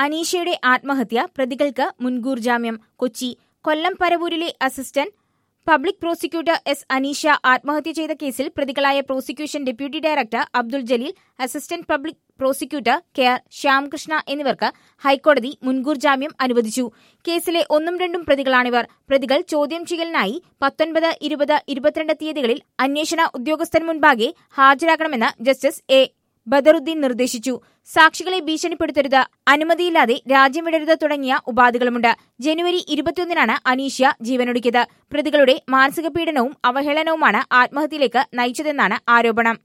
അനീഷയുടെ ആത്മഹത്യ പ്രതികൾക്ക് മുൻകൂർ ജാമ്യം കൊച്ചി കൊല്ലം പരവൂരിലെ assistant public prosecutor S Aneesha ആത്മഹത്യ ചെയ്ത കേസിൽ പ്രതികളായ prosecution deputy director Abdul Jaleel assistant public prosecutor K R Shyamkrishna എന്നിവർക്ക് ഹൈക്കോടതി മുൻകൂർ ജാമ്യം അനുവദിച്ചു കേസിലെ ഒന്നും രണ്ടും പ്രതികളാണിവർ പ്രതികൾ ചോദ്യം ചെയ്യലിനായി പത്തൊൻപത് ഇരുപത് ഇരുപത്തിരണ്ട് തീയതികളിൽ അന്വേഷണ ഉദ്യോഗസ്ഥൻ മുൻപാകെ ഹാജരാകണമെന്ന് ജസ്റ്റിസ് എ ബദറുദ്ദീൻ നിർദ്ദേശിച്ചു സാക്ഷികളെ ഭീഷണിപ്പെടുത്തരുത് അനുമതിയില്ലാതെ രാജ്യം വിടരുത് തുടങ്ങിയ ഉപാധികളുമുണ്ട് ജനുവരി ഇരുപത്തിയൊന്നിനാണ് അനീഷ്യ ജീവനൊടുക്കിയത് പ്രതികളുടെ മാനസിക പീഡനവും അവഹേളനവുമാണ് ആത്മഹത്യയിലേക്ക് നയിച്ചതെന്നാണ് ആരോപണം